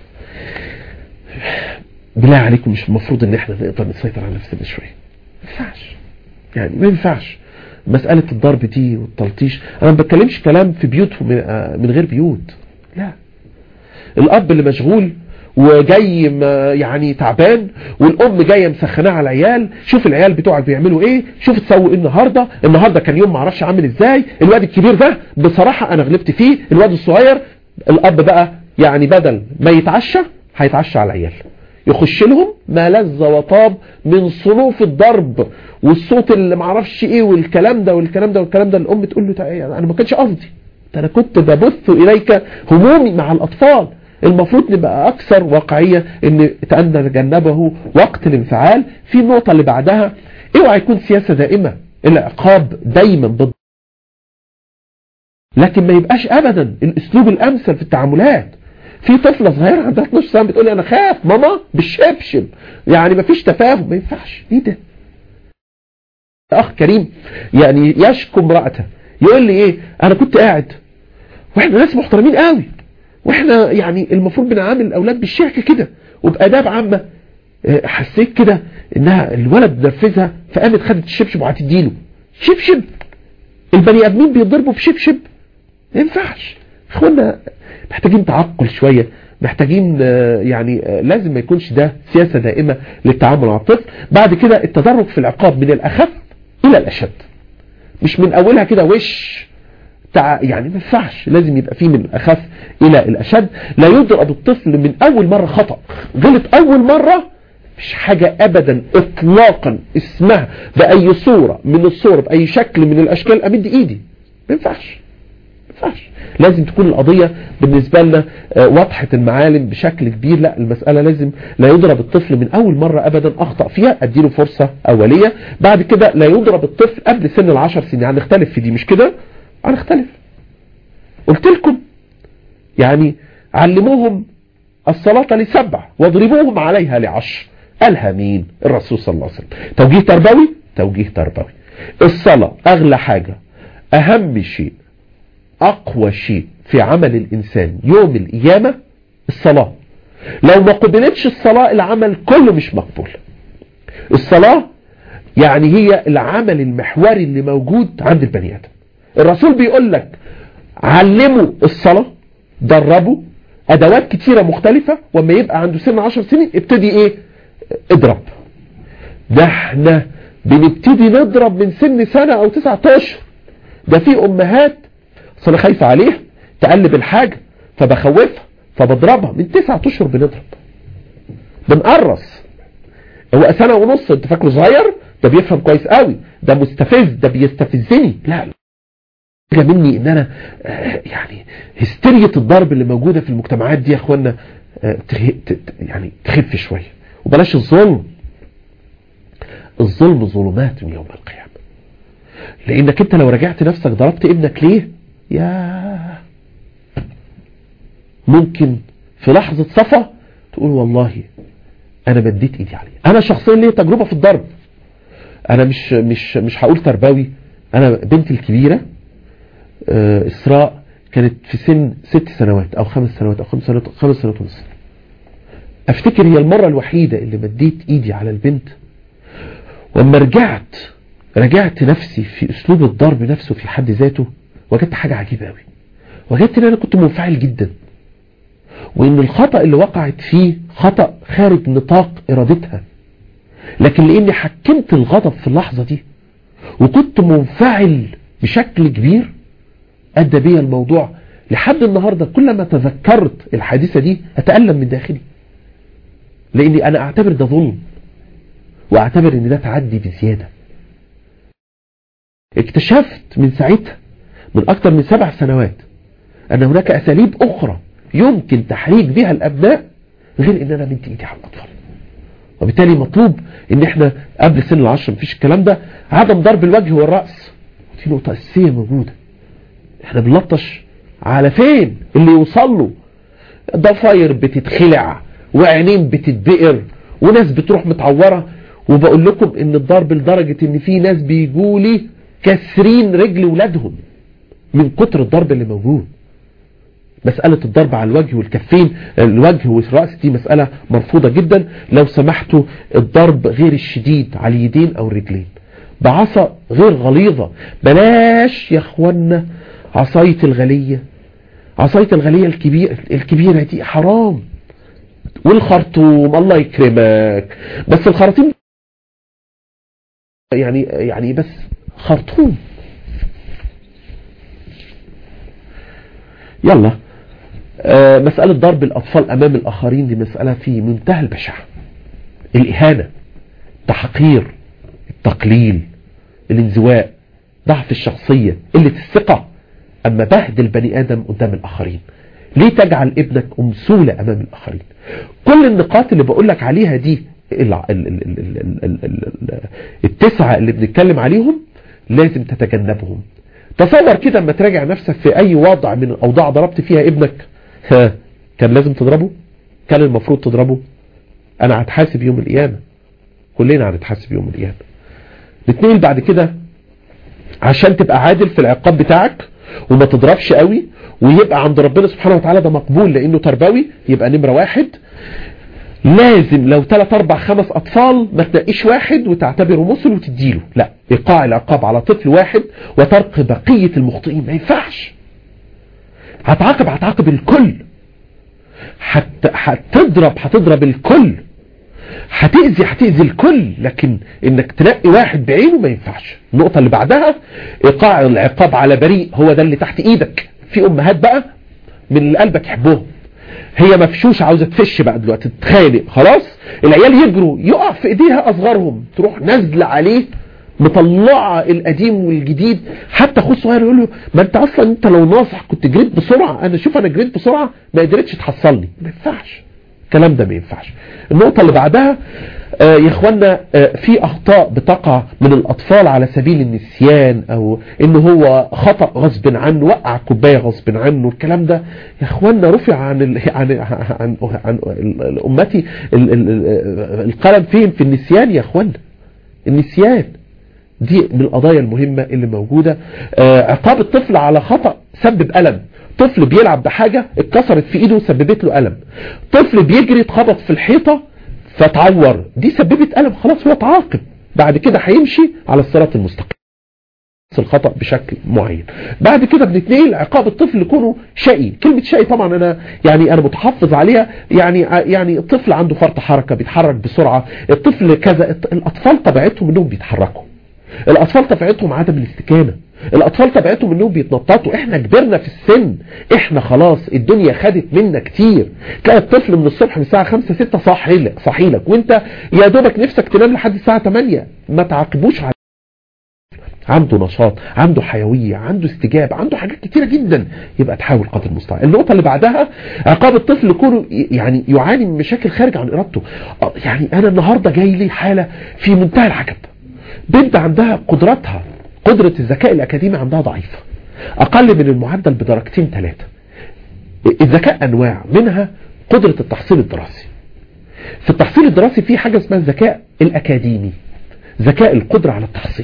[SPEAKER 1] بالله عليكم مش المفروض ان احنا نقدر نسيطر على نفسنا شويه ما ينفعش يعني ما ينفعش مسألة الضرب دي والتلطيش انا ما بتكلمش كلام في بيوت من غير بيوت لا الاب اللي مشغول وجاي يعني تعبان والام جايه مسخناه على العيال شوف العيال بتوعك بيعملوا ايه شوف تسوي ايه النهارده النهارده كان يوم ما اعرفش عامل ازاي الواد الكبير ده بصراحه انا غلبت فيه الواد الصغير الاب بقى يعني بدل ما يتعشى هيتعشى على العيال يخش لهم ما لذ وطاب من صنوف الضرب والصوت اللي معرفش ايه والكلام ده والكلام ده والكلام ده الام تقول له تعالى انا ما كانش قصدي انا كنت ببث اليك همومي مع الاطفال المفروض نبقى اكثر واقعية ان نتجنبه وقت الانفعال في النقطة اللي بعدها اوعى يكون سياسة دائمة العقاب دايما ضد لكن ما يبقاش ابدا الاسلوب الامثل في التعاملات في طفلة صغيرة عندها 12 سنة بتقول لي انا خاف ماما بالشبشب يعني ما فيش تفاهم ما ينفعش ايه ده اخ كريم يعني يشكو امرأته يقول لي ايه انا كنت قاعد واحنا ناس محترمين قوي واحنا يعني المفروض بنعامل الاولاد بالشياكة كده وباداب عامة حسيت كده انها الولد نرفزها فقامت خدت الشبشب وهتديله شبشب البني ادمين بيضربوا بشبشب ما ينفعش اخوانا محتاجين تعقل شوية محتاجين يعني لازم ما يكونش ده سياسة دائمة للتعامل مع الطفل بعد كده التدرج في العقاب من الأخف إلى الأشد مش من أولها كده وش تع... يعني ما ينفعش لازم يبقى فيه من الأخف إلى الأشد لا يضرب الطفل من أول مرة خطأ غلط أول مرة مش حاجة أبدا إطلاقا اسمها بأي صورة من الصور بأي شكل من الأشكال أمد إيدي ما ينفعش ينفعش لازم تكون القضية بالنسبة لنا واضحة المعالم بشكل كبير لا المسألة لازم لا يضرب الطفل من أول مرة أبدا أخطأ فيها أديله فرصة أولية بعد كده لا يضرب الطفل قبل سن العشر سنين هنختلف في دي مش كده هنختلف قلت لكم يعني علموهم الصلاة لسبع واضربوهم عليها لعشر قالها مين الرسول صلى الله عليه وسلم توجيه تربوي توجيه تربوي الصلاة أغلى حاجة أهم شيء أقوى شيء في عمل الإنسان يوم القيامة الصلاة لو ما قبلتش الصلاة العمل كله مش مقبول الصلاة يعني هي العمل المحوري اللي موجود عند البني آدم الرسول بيقول لك علمه الصلاة دربه ادوات كتيرة مختلفة وما يبقى عنده سن 10 سنين ابتدي ايه اضرب ده احنا بنبتدي نضرب من سن سنة او تسعة اشهر ده في امهات اصل انا خايفة عليها تقلب الحاجة فبخوفها فبضربها من تسعة اشهر بنضرب بنقرص هو سنة ونص انت فاكره صغير ده بيفهم كويس قوي ده مستفز ده بيستفزني لا حاجة مني ان انا آه، يعني هستيرية الضرب اللي موجودة في المجتمعات دي يا اخوانا آه، تخ- ت- ت- يعني تخف شوية وبلاش الظلم الظلم ظلمات يوم القيامة لانك انت لو رجعت نفسك ضربت ابنك ليه يا ممكن في لحظة صفا تقول والله انا مديت ايدي عليه انا شخصيا ليه تجربة في الضرب انا مش مش مش هقول تربوي انا بنتي الكبيرة آه، اسراء كانت في سن ست سنوات او خمس سنوات او خمس سنوات خمس سنوات ونص افتكر هي المرة الوحيدة اللي مديت ايدي على البنت واما رجعت رجعت نفسي في اسلوب الضرب نفسه في حد ذاته وجدت حاجة عجيبة قوي وجدت ان انا كنت منفعل جدا وان الخطأ اللي وقعت فيه خطأ خارج نطاق ارادتها لكن لاني حكمت الغضب في اللحظة دي وكنت منفعل بشكل كبير ادى بيا الموضوع لحد النهاردة كل ما تذكرت الحادثة دي اتألم من داخلي لاني انا اعتبر ده ظلم واعتبر ان ده تعدي بزيادة اكتشفت من ساعتها من اكتر من سبع سنوات ان هناك اساليب اخرى يمكن تحريك بها الابناء غير ان انا مدي ايدي على الاطفال وبالتالي مطلوب ان احنا قبل سن العشر مفيش الكلام ده عدم ضرب الوجه والرأس ودي نقطة اساسية موجودة احنا بنلطش على فين اللي يوصل له ضفاير بتتخلع وعينين بتتبقر وناس بتروح متعورة وبقول لكم ان الضرب لدرجة ان في ناس بيجولي كسرين رجل ولادهم من كتر الضرب اللي موجود مسألة الضرب على الوجه والكفين الوجه والرأس دي مسألة مرفوضة جدا لو سمحتوا الضرب غير الشديد على اليدين او الرجلين بعصا غير غليظة بلاش يا اخوانا عصاية الغلية عصاية الغلية الكبير الكبيرة دي حرام والخرطوم الله يكرمك بس الخراطيم يعني يعني بس خرطوم يلا آه مسألة ضرب الأطفال أمام الآخرين دي مسألة في منتهى البشاعة الإهانة التحقير التقليل الانزواء ضعف الشخصية قلة الثقة أما بهدل بني آدم قدام الآخرين ليه تجعل ابنك أمثولة أمام الآخرين كل النقاط اللي بقول لك عليها دي ال- ال- ال- ال- ال- ال- ال- التسعة اللي بنتكلم عليهم لازم تتجنبهم تصور كده اما تراجع نفسك في اي وضع من الاوضاع ضربت فيها ابنك ها كان لازم تضربه كان المفروض تضربه انا هتحاسب يوم القيامة كلنا هنتحاسب يوم القيامة نتنقل بعد كده عشان تبقى عادل في العقاب بتاعك وما تضربش قوي ويبقى عند ربنا سبحانه وتعالى ده مقبول لانه تربوي يبقى نمرة واحد لازم لو 3 4 5 اطفال ما تنقيش واحد وتعتبره مسل وتديله لا ايقاع العقاب على طفل واحد وترك بقية المخطئين ما ينفعش هتعاقب هتعاقب الكل حت هتضرب هتضرب الكل هتأذي هتأذي الكل لكن انك تنقي واحد بعينه ما ينفعش النقطة اللي بعدها ايقاع العقاب على بريء هو ده اللي تحت ايدك في امهات بقى من اللي قلبك يحبهم هي مفشوش عاوزة تفش بقى دلوقتي تتخانق خلاص العيال يجروا يقع في ايديها اصغرهم تروح نازلة عليه مطلعة القديم والجديد حتى اخوه الصغير يقول له ما انت اصلا انت لو ناصح كنت جريت بسرعة انا شوف انا جريت بسرعة ما قدرتش تحصلني ما ينفعش الكلام ده ما ينفعش النقطة اللي بعدها آه يا اخوانا آه في اخطاء بتقع من الاطفال على سبيل النسيان او ان هو خطأ غصب عنه وقع كوباية غصب عنه الكلام ده يا اخوانا رفع عن ال عن عن, عن, عن امتي ال ال ال القلم فين في النسيان يا اخوانا النسيان دي من القضايا المهمة اللي موجودة آه عقاب الطفل على خطأ سبب ألم طفل بيلعب بحاجة اتكسرت في ايده وسببت له ألم طفل بيجري اتخبط في الحيطة فتعور دي سببت ألم خلاص هو اتعاقب بعد كده هيمشي على الصراط المستقيم الخطأ بشكل معين بعد كده بنتنقل عقاب الطفل لكونه شقي كلمة شقي طبعا انا يعني انا متحفظ عليها يعني يعني الطفل عنده فرط حركة بيتحرك بسرعة الطفل كذا الاطفال طبيعتهم انهم بيتحركوا الاطفال طبيعتهم عدم الاستكانة الاطفال طبيعتهم انهم بيتنططوا احنا كبرنا في السن احنا خلاص الدنيا خدت منا كتير تلاقي الطفل من الصبح من الساعة 5 6 صاحي لك صاحي لك وانت يا دوبك نفسك تنام لحد الساعة 8 ما تعاقبوش على عنده نشاط عنده حيوية عنده استجابة عنده حاجات كتيرة جدا يبقى تحاول قدر المستطاع النقطة اللي بعدها عقاب الطفل يكون يعني يعاني من مشاكل خارج عن إرادته يعني أنا النهاردة جاي لي حالة في منتهى العجب بنت عندها قدرتها قدرة الذكاء الأكاديمي عندها ضعيفة أقل من المعدل بدرجتين ثلاثة الذكاء أنواع منها قدرة التحصيل الدراسي في التحصيل الدراسي في حاجة اسمها الذكاء الأكاديمي ذكاء القدرة على التحصيل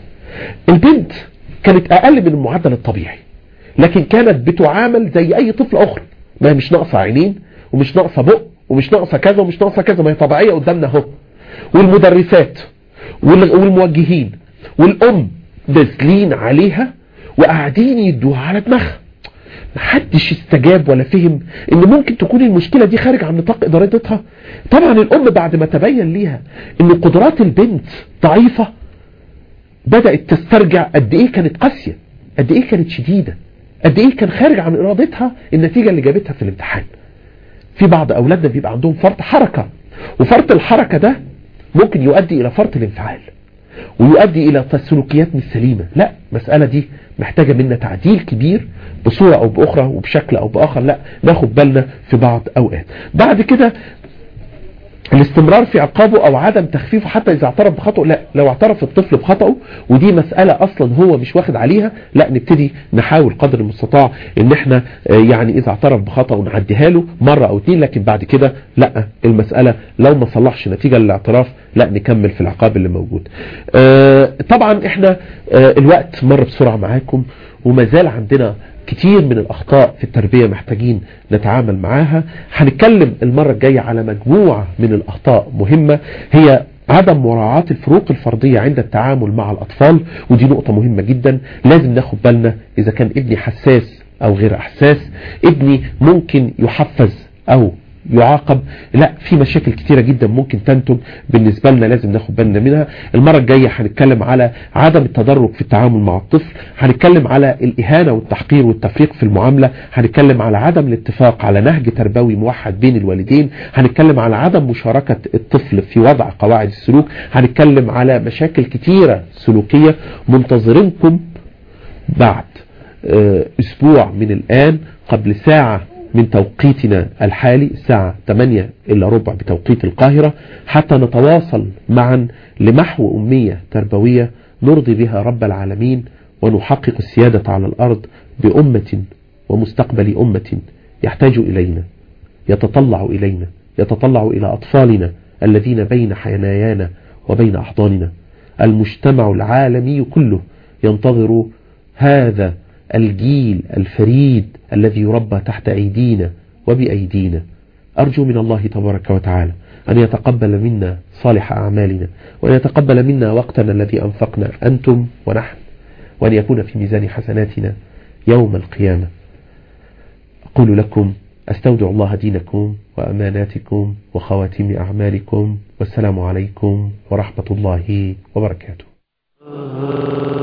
[SPEAKER 1] البنت كانت أقل من المعدل الطبيعي لكن كانت بتعامل زي أي طفل أخرى ما مش ناقصة عينين ومش ناقصة بق ومش ناقصة كذا ومش ناقصة كذا ما هي طبيعية قدامنا اهو والمدرسات والموجهين والأم دازلين عليها وقاعدين يدوها على دماغها محدش استجاب ولا فهم ان ممكن تكون المشكلة دي خارج عن نطاق ادارتها طبعا الام بعد ما تبين ليها ان قدرات البنت ضعيفة بدأت تسترجع قد ايه كانت قاسية قد ايه كانت شديدة قد ايه كان خارج عن ارادتها النتيجة اللي جابتها في الامتحان في بعض اولادنا بيبقى عندهم فرط حركة وفرط الحركة ده ممكن يؤدي الى فرط الانفعال ويؤدي الى سلوكيات مش سليمة لا مسألة دي محتاجة منا تعديل كبير بصورة او باخرى وبشكل او باخر لا ناخد بالنا في بعض اوقات بعد كده الاستمرار في عقابه او عدم تخفيفه حتى اذا اعترف بخطأه لا لو اعترف الطفل بخطأه ودي مسألة اصلا هو مش واخد عليها لا نبتدي نحاول قدر المستطاع ان احنا يعني اذا اعترف بخطأه نعديها له مرة او اتنين لكن بعد كده لا المسألة لو ما صلحش نتيجة للاعتراف لا نكمل في العقاب اللي موجود طبعا احنا الوقت مر بسرعة معاكم وما زال عندنا كتير من الأخطاء في التربية محتاجين نتعامل معاها هنتكلم المرة الجاية على مجموعة من الأخطاء مهمة هي عدم مراعاة الفروق الفردية عند التعامل مع الأطفال ودي نقطة مهمة جدا لازم ناخد بالنا إذا كان ابني حساس أو غير حساس ابني ممكن يحفز أو يعاقب لا في مشاكل كتيرة جدا ممكن تنتج بالنسبة لنا لازم ناخد بالنا منها المرة الجاية هنتكلم على عدم التدرج في التعامل مع الطفل هنتكلم على الإهانة والتحقير والتفريق في المعاملة هنتكلم على عدم الاتفاق على نهج تربوي موحد بين الوالدين هنتكلم على عدم مشاركة الطفل في وضع قواعد السلوك هنتكلم على مشاكل كتيرة سلوكية منتظرينكم بعد أسبوع من الآن قبل ساعة من توقيتنا الحالي الساعة 8 إلا ربع بتوقيت القاهرة حتى نتواصل معا لمحو أمية تربوية نرضي بها رب العالمين ونحقق السيادة على الأرض بأمة ومستقبل أمة يحتاج إلينا يتطلع إلينا يتطلع إلى أطفالنا الذين بين حنايانا وبين أحضاننا المجتمع العالمي كله ينتظر هذا الجيل الفريد الذي يربى تحت أيدينا وبأيدينا أرجو من الله تبارك وتعالى أن يتقبل منا صالح أعمالنا وأن يتقبل منا وقتنا الذي أنفقنا أنتم ونحن وأن يكون في ميزان حسناتنا يوم القيامة أقول لكم أستودع الله دينكم وأماناتكم وخواتيم أعمالكم والسلام عليكم ورحمة الله وبركاته